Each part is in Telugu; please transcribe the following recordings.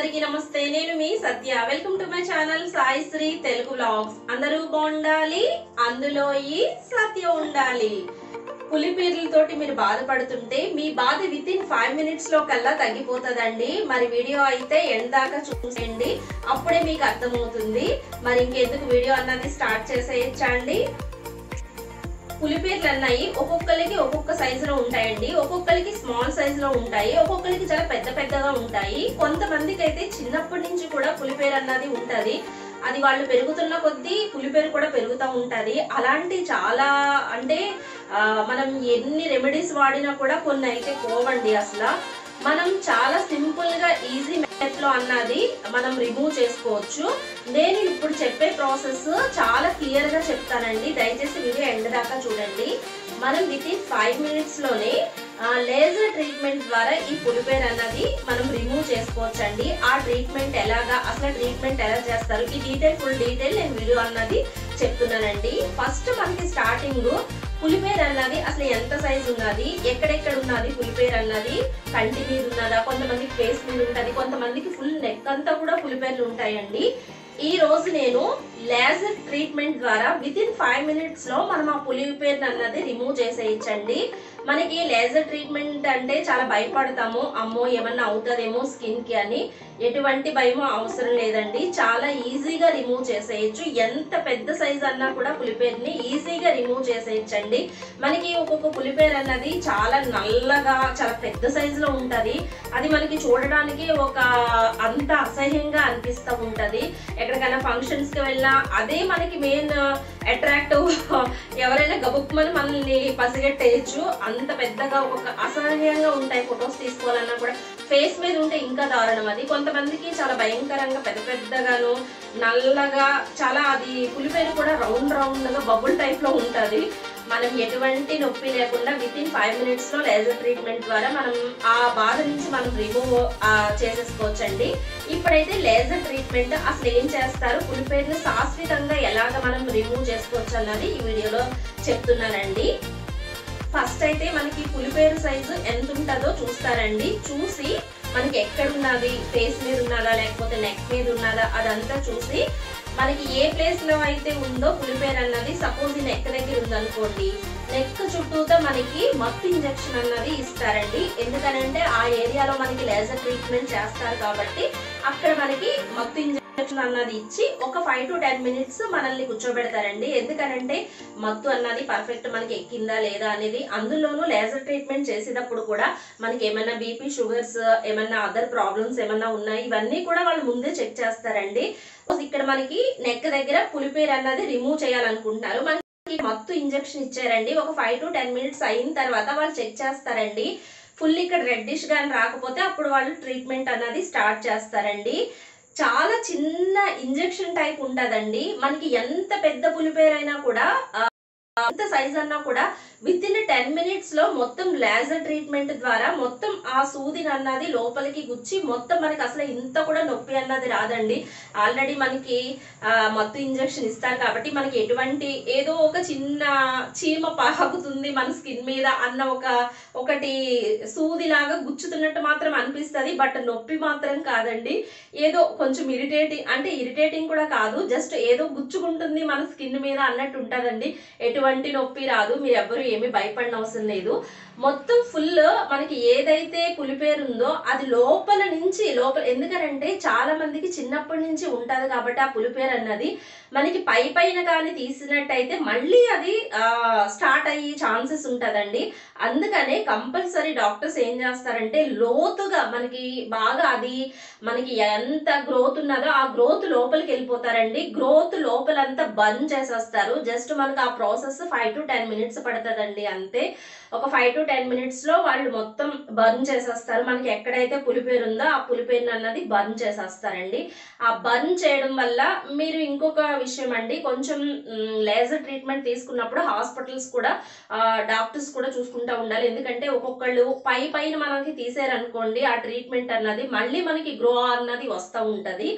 అందరికీ నమస్తే నేను మీ Satya welcome to my channel Sai Sri Telugu vlogs అందరూ బాగుండాలి అందులో ఈ సత్య ఉండాలి పులిపీర్లతోటి మీరు బాధపడుతుంటే మీ బాధ విత్ ఇన్ ఫైవ్ మినిట్స్ లో కల్లా తగ్గిపోతుందండి మరి వీడియో అయితే ఎండ్ దాకా చూసేయండి అప్పుడే మీకు అర్థమవుతుంది మరి ఇంకెందుకు వీడియో అన్నది స్టార్ట్ చేసేయచ్చా అండి పులిపేర్లు అన్నాయి ఒక్కొక్కరికి ఒక్కొక్క సైజు లో ఉంటాయండి ఒక్కొక్కరికి స్మాల్ సైజ్ లో ఉంటాయి ఒక్కొక్కరికి చాలా పెద్ద పెద్దగా ఉంటాయి కొంతమందికి అయితే చిన్నప్పటి నుంచి కూడా పులిపేరు అన్నది ఉంటది అది వాళ్ళు పెరుగుతున్న కొద్దీ పులిపేరు కూడా పెరుగుతూ ఉంటది అలాంటి చాలా అంటే ఆ, మనం ఎన్ని రెమెడీస్ వాడినా కూడా కొన్ని అయితే పోవండి అసలు మనం చాలా సింపుల్ గా ఈజీ మెథడ్ లో అన్నది మనం రిమూవ్ చేసుకోవచ్చు నేను ఇప్పుడు చెప్పే ప్రాసెస్ చాలా క్లియర్ గా చెప్తానండి దయచేసి వీడియో ఎండ్ దాకా చూడండి మనం విత్ ఇన్ ఫైవ్ మినిట్స్ లోనే లేజర్ ట్రీట్మెంట్ ద్వారా ఈ పులిపేరు అన్నది మనం రిమూవ్ చేసుకోవచ్చండి ఆ ట్రీట్మెంట్ ఎలాగా అసలు ట్రీట్మెంట్ ఎలా చేస్తారు ఈ డీటెయిల్ ఫుల్ డీటెయిల్ నేను వీడియో అన్నది చెప్తున్నానండి ఫస్ట్ మనకి స్టార్టింగ్ పులిపేరు అన్నది అసలు ఎంత సైజ్ ఉన్నది ఎక్కడెక్కడ ఉన్నది పులిపేరు అన్నది కంటి మీద ఉన్నదా కొంతమందికి ఫేస్ మీద ఉంటది కొంతమందికి ఫుల్ నెక్ అంతా కూడా పులిపేర్లు ఉంటాయండి ఈ రోజు నేను లేజర్ ట్రీట్మెంట్ ద్వారా విత్ ఇన్ ఫైవ్ మినిట్స్ లో మనం ఆ పులిపేరుని అన్నది రిమూవ్ చేసేయచ్చండి మనకి లేజర్ ట్రీట్మెంట్ అంటే చాలా భయపడతాము అమ్మో ఏమన్నా అవుతుందేమో స్కిన్ కి అని ఎటువంటి భయమో అవసరం లేదండి చాలా ఈజీగా రిమూవ్ చేసేయచ్చు ఎంత పెద్ద సైజ్ అన్నా కూడా పులిపేరుని ఈజీగా రిమూవ్ చేసేయచ్చండి మనకి ఒక్కొక్క పులిపేరు అన్నది చాలా నల్లగా చాలా పెద్ద సైజ్ లో ఉంటది అది మనకి చూడడానికి ఒక అంత అసహ్యంగా అనిపిస్తూ ఉంటది ఎక్కడికైనా ఫంక్షన్స్ కి వెళ్ళినా అదే మనకి మెయిన్ అట్రాక్టివ్ ఎవరైనా గబుక్కుమని మనల్ని పసిగట్టేయచ్చు అంత పెద్దగా ఒక అసహ్యంగా ఉంటాయి ఫొటోస్ తీసుకోవాలన్నా కూడా ఫేస్ మీద ఉంటే ఇంకా దారుణం అది కొంతమందికి చాలా భయంకరంగా పెద్ద పెద్దగాను నల్లగా చాలా అది పులిపేరు కూడా రౌండ్ రౌండ్ గా బబుల్ టైప్ లో ఉంటది మనం ఎటువంటి నొప్పి లేకుండా విత్ ఇన్ ఫైవ్ మినిట్స్ లో లేజర్ ట్రీట్మెంట్ ద్వారా మనం ఆ బాధ నుంచి మనం రిమూవ్ చేసేసుకోవచ్చండి ఇప్పుడైతే లేజర్ ట్రీట్మెంట్ అసలు ఏం చేస్తారు పులిపేరుని శాశ్వతంగా ఎలాగ మనం రిమూవ్ చేసుకోవచ్చు అన్నది ఈ వీడియోలో చెప్తున్నానండి ఫస్ట్ అయితే మనకి పులిపేరు సైజు ఎంత ఉంటుందో చూస్తారండి చూసి మనకి ఎక్కడ ఉన్నది ఫేస్ మీద ఉన్నదా లేకపోతే నెక్ మీద ఉన్నదా అదంతా చూసి మనకి ఏ ప్లేస్ లో అయితే ఉందో పులిపేరు అన్నది సపోజ్ ఈ నెక్ దగ్గర ఉందనుకోండి నెక్ చుట్టూతో మనకి మత్తు ఇంజెక్షన్ అన్నది ఇస్తారండి ఎందుకనంటే ఆ ఏరియాలో మనకి లేజర్ ట్రీట్మెంట్ చేస్తారు కాబట్టి అక్కడ మనకి మత్తు ఇంజెక్షన్ అన్నది ఇచ్చి ఒక ఫైవ్ టు టెన్ మినిట్స్ మనల్ని కూర్చోబెడతారండి ఎందుకనంటే మత్తు అన్నది పర్ఫెక్ట్ మనకి ఎక్కిందా లేదా అనేది అందులోనూ లేజర్ ట్రీట్మెంట్ చేసేటప్పుడు కూడా మనకి ఏమైనా బీపీ షుగర్స్ ఏమైనా అదర్ ప్రాబ్లమ్స్ ఏమైనా ఉన్నాయి ఇవన్నీ కూడా వాళ్ళు ముందే చెక్ చేస్తారండి ఇక్కడ మనకి నెక్ దగ్గర పులిపేరు అన్నది రిమూవ్ చేయాలనుకుంటున్నారు మనకి మత్తు ఇంజెక్షన్ ఇచ్చారండి ఒక ఫైవ్ టు టెన్ మినిట్స్ అయిన తర్వాత వాళ్ళు చెక్ చేస్తారండి ఫుల్ ఇక్కడ రెడ్డిష్ గాని రాకపోతే అప్పుడు వాళ్ళు ట్రీట్మెంట్ అన్నది స్టార్ట్ చేస్తారండి చాలా చిన్న ఇంజెక్షన్ టైప్ ఉంటదండి మనకి ఎంత పెద్ద పులిపేరైనా కూడా ఆ, ఎంత సైజ్ అన్నా కూడా విత్ ఇన్ టెన్ మినిట్స్ లో మొత్తం లేజర్ ట్రీట్మెంట్ ద్వారా మొత్తం ఆ సూదిని అన్నది లోపలికి గుచ్చి మొత్తం మనకి అసలు ఇంత కూడా నొప్పి అన్నది రాదండి ఆల్రెడీ మనకి ఆ, మత్తు ఇంజెక్షన్ ఇస్తారు కాబట్టి మనకి ఎటువంటి ఏదో ఒక చిన్న చీమ పాకుతుంది మన స్కిన్ మీద అన్న ఒక ఒకటి సూదిలాగా గుచ్చుతున్నట్టు మాత్రం అనిపిస్తుంది బట్ నొప్పి మాత్రం కాదండి ఏదో కొంచెం ఇరిటేటింగ్ అంటే ఇరిటేటింగ్ కూడా కాదు జస్ట్ ఏదో గుచ్చుకుంటుంది మన స్కిన్ మీద అన్నట్టు ఉంటుందండి ఎటువంటి నొప్పి రాదు మీరు ఎవ్వరు ఏమీ భయపడిన అవసరం లేదు మొత్తం ఫుల్ మనకి ఏదైతే పులిపేరు ఉందో అది లోపల నుంచి లోపల ఎందుకనంటే చాలా మందికి చిన్నప్పటి నుంచి ఉంటది కాబట్టి ఆ పులిపేరు అన్నది మనకి పై పైన కానీ తీసినట్టయితే మళ్ళీ అది స్టార్ట్ అయ్యే ఛాన్సెస్ ఉంటదండి అందుకనే కంపల్సరీ డాక్టర్స్ ఏం చేస్తారంటే లోతుగా మనకి బాగా అది మనకి ఎంత గ్రోత్ ఉన్నదో ఆ గ్రోత్ లోపలికి వెళ్ళిపోతారండి గ్రోత్ లోపలంతా బంద్ చేసేస్తారు జస్ట్ మనకు ఆ process five to ten minutes పడుతుందండి అంతే ఒక ఫైవ్ టు టెన్ మినిట్స్ లో వాళ్ళు మొత్తం బర్న్ చేసేస్తారు మనకి ఎక్కడైతే పులిపేరు ఉందో ఆ పులిపేరుని అన్నది బర్న్ చేసేస్తారండి ఆ బర్న్ చేయడం వల్ల మీరు ఇంకొక విషయం అండి కొంచెం లేజర్ ట్రీట్మెంట్ తీసుకున్నప్పుడు హాస్పిటల్స్ కూడా డాక్టర్స్ కూడా చూసుకుంటూ ఉండాలి ఎందుకంటే ఒక్కొక్కళ్ళు పై పైన మనకి తీసారనుకోండి ఆ ట్రీట్మెంట్ అన్నది మళ్ళీ మనకి గ్రో అన్నది వస్తూ ఉంటది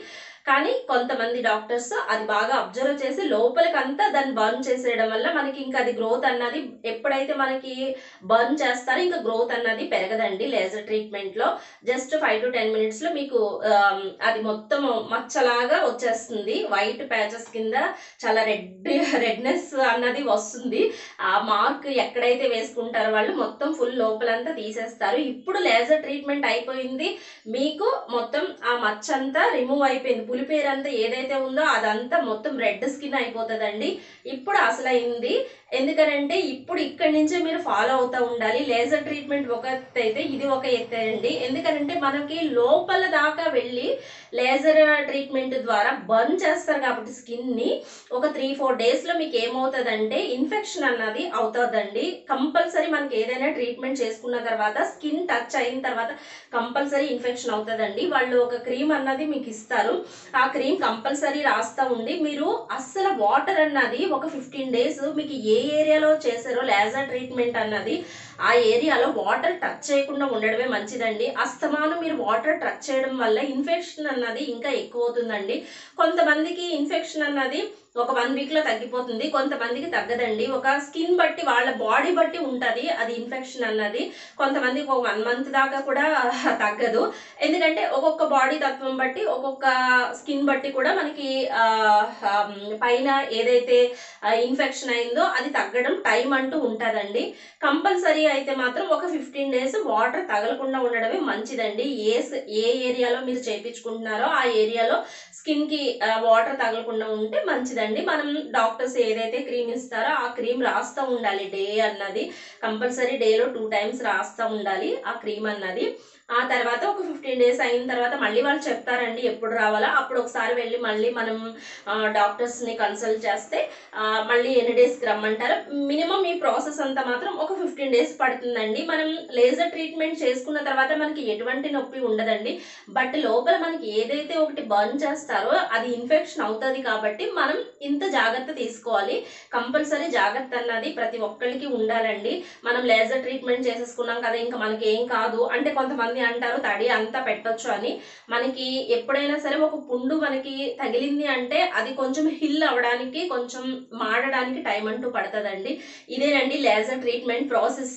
కానీ కొంతమంది డాక్టర్స్ అది బాగా అబ్జర్వ్ చేసి లోపలికంతా దాన్ని బర్న్ చేసేయడం వల్ల మనకి ఇంకా అది గ్రోత్ అన్నది ఎప్పుడైతే మనకి బర్న్ చేస్తారో ఇంకా గ్రోత్ అన్నది పెరగదండి లేజర్ ట్రీట్మెంట్ లో just five to ten minutes లో మీకు ఆమ్, అది మొత్తం మచ్చలాగా వచ్చేస్తుంది వైట్ ప్యాచెస్ కింద చాలా రెడ్ రెడ్నెస్ అన్నది వస్తుంది ఆ మార్క్ ఎక్కడైతే వేసుకుంటారో వాళ్ళు మొత్తం ఫుల్ లోపలంతా తీసేస్తారు ఇప్పుడు లేజర్ ట్రీట్మెంట్ అయిపోయింది మీకు మొత్తం ఆ మచ్చ అంతా రిమూవ్ అయిపోయింది పులిపేరంతా ఏదైతే ఉందో అదంతా మొత్తం రెడ్ స్కిన్ అయిపోతుందండి ఇప్పుడు అసలు అయింది ఎందుకనంటే ఇప్పుడు ఇక్కడి నుంచే మీరు ఫాలో అవుతూ ఉండాలి లేజర్ ట్రీట్మెంట్ ఒక ఎత్తు అయితే ఇది ఒక ఎత్తు అండి ఎందుకనంటే మనకి లోపల దాకా వెళ్ళి లేజర్ ట్రీట్మెంట్ ద్వారా బర్న్ చేస్తారు కాబట్టి స్కిన్ ని ఒక త్రీ ఫోర్ డేస్ లో మీకు ఏమవుతుందంటే ఇన్ఫెక్షన్ అన్నది అవుతుందండి కంపల్సరీ మనకి ఏదైనా ట్రీట్మెంట్ చేసుకున్న తర్వాత స్కిన్ టచ్ అయిన తర్వాత కంపల్సరీ ఇన్ఫెక్షన్ అవుతుందండి వాళ్ళు ఒక క్రీమ్ అన్నది మీకు ఇస్తారు ఆ క్రీమ్ కంపల్సరీ రాస్తా ఉండి మీరు అస్సలు వాటర్ అన్నది ఒక ఫిఫ్టీన్ డేస్ మీకు ఏ ఏరియాలో చేశారో లేజర్ ట్రీట్మెంట్ అన్నది ఆ ఏరియాలో వాటర్ టచ్ చేయకుండా ఉండడమే మంచిదండి అస్తమానం మీరు వాటర్ టచ్ చేయడం వల్ల ఇన్ఫెక్షన్ అన్నది ఇంకా ఎక్కువ అవుతుందండి కొంతమందికి ఇన్ఫెక్షన్ అన్నది ఒక వన్ వీక్ లో తగ్గిపోతుంది కొంతమందికి తగ్గదండి ఒక స్కిన్ బట్టి వాళ్ళ బాడీ బట్టి ఉంటది అది ఇన్ఫెక్షన్ అన్నది కొంతమందికి ఒక వన్ మంత్ దాకా కూడా తగ్గదు ఎందుకంటే ఒక్కొక్క బాడీ తత్వం బట్టి ఒక్కొక్క స్కిన్ బట్టి కూడా మనకి ఆ, ఆ, పైన ఏదైతే ఇన్ఫెక్షన్ అయిందో అది తగ్గడం టైం అంటూ ఉంటుందండి కంపల్సరీ అయితే మాత్రం ఒక ఫిఫ్టీన్ డేస్ వాటర్ తగలకుండా ఉండడమే మంచిదండి ఏ స- ఏ ఏరియాలో మీరు చేపించుకుంటున్నారో ఆ ఏరియాలో స్కిన్ కి వాటర్ తగలకుండా ఉంటే మంచిదండి మనం డాక్టర్స్ ఏదైతే క్రీమ్ ఇస్తారో ఆ క్రీమ్ రాస్తూ ఉండాలి డే అన్నది కంపల్సరీ డేలో టూ టైమ్స్ రాస్తూ ఉండాలి ఆ క్రీమ్ అన్నది ఆ తర్వాత ఒక ఫిఫ్టీన్ డేస్ అయిన తర్వాత మళ్ళీ వాళ్ళు చెప్తారండి ఎప్పుడు రావాలా అప్పుడు ఒకసారి వెళ్ళి మళ్ళీ మనం డాక్టర్స్ ని కన్సల్ట్ చేస్తే ఆ, మళ్ళీ ఎన్ని డేస్కి రమ్మంటారు మినిమం ఈ ప్రాసెస్ అంతా మాత్రం ఒక ఫిఫ్టీన్ డేస్ పడుతుందండి మనం లేజర్ ట్రీట్మెంట్ చేసుకున్న తర్వాత మనకి ఎటువంటి నొప్పి ఉండదండి బట్ లోపల మనకి ఏదైతే ఒకటి బర్న్ చేస్తారో అది ఇన్ఫెక్షన్ అవుతుంది కాబట్టి మనం ఇంత జాగ్రత్త తీసుకోవాలి కంపల్సరీ జాగ్రత్త అన్నది ప్రతి ఒక్కరికి ఉండాలండి మనం లేజర్ ట్రీట్మెంట్ చేసేసుకున్నాం కదా ఇంకా మనకి ఏం కాదు అంటే కొంతమంది అంటారు తడి అంతా పెట్టొచ్చు అని మనకి ఎప్పుడైనా సరే ఒక పుండు మనకి తగిలింది అంటే అది కొంచెం హిల్ అవ్వడానికి కొంచెం మాడడానికి టైం అంటూ పడుతుందండి ఇదేనండి లేజర్ ట్రీట్మెంట్ ప్రాసెస్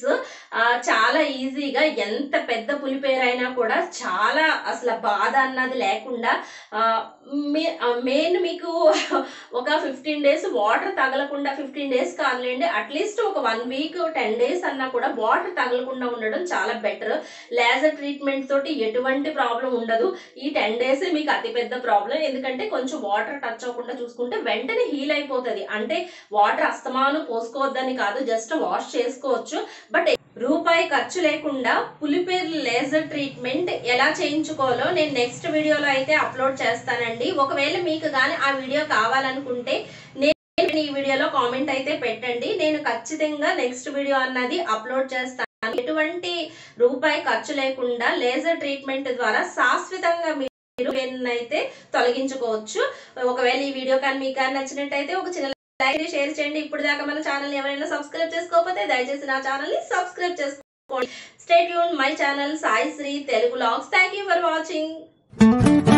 చాలా ఈజీగా ఎంత పెద్ద పులిపేరైనా కూడా చాలా అసలు బాధ అన్నది లేకుండా మెయిన్ మీకు ఒక ఫిఫ్టీన్ డేస్ వాటర్ తగలకుండా ఫిఫ్టీన్ డేస్ కాదులేండి అట్లీస్ట్ ఒక వన్ వీక్ టెన్ డేస్ అన్నా కూడా వాటర్ తగలకుండా ఉండడం చాలా బెటర్ లేజర్ ట్రీట్మెంట్ తోటి ఎటువంటి ప్రాబ్లం ఉండదు ఈ టెన్ డేస్ మీకు అతిపెద్ద ప్రాబ్లం ఎందుకంటే కొంచెం వాటర్ టచ్ అవ్వకుండా చూసుకుంటే వెంటనే హీల్ అయిపోతుంది అంటే వాటర్ అస్తమానం పోసుకోవద్దని కాదు జస్ట్ వాష్ చేసుకోవచ్చు బట్ రూపాయి ఖర్చు లేకుండా పులిపేరు లేజర్ ట్రీట్మెంట్ ఎలా చేయించుకోవాలో నేను నెక్స్ట్ వీడియోలో అయితే అప్లోడ్ చేస్తానండి ఒకవేళ మీకు కానీ ఆ వీడియో కావాలనుకుంటే నేను ఈ వీడియోలో కామెంట్ అయితే పెట్టండి నేను ఖచ్చితంగా నెక్స్ట్ వీడియో అన్నది అప్లోడ్ చేస్తాను ఎటువంటి రూపాయి ఖర్చు లేకుండా లేజర్ ట్రీట్మెంట్ ద్వారా శాశ్వతంగా మీరు అయితే తొలగించుకోవచ్చు ఒకవేళ ఈ వీడియో కానీ మీకు కానీ నచ్చినట్టయితే ఒక చిన్న లైక్ షేర్ చేయండి ఇప్పుడు దాకా మన ఛానల్ ఎవరైనా సబ్స్క్రైబ్ చేసుకోకపోతే దయచేసి నా ఛానల్ ని సబ్స్క్రైబ్ చేసుకోండి స్టేట్ యూన్ my channel Sai Sri Telugu vlogs thank you for watching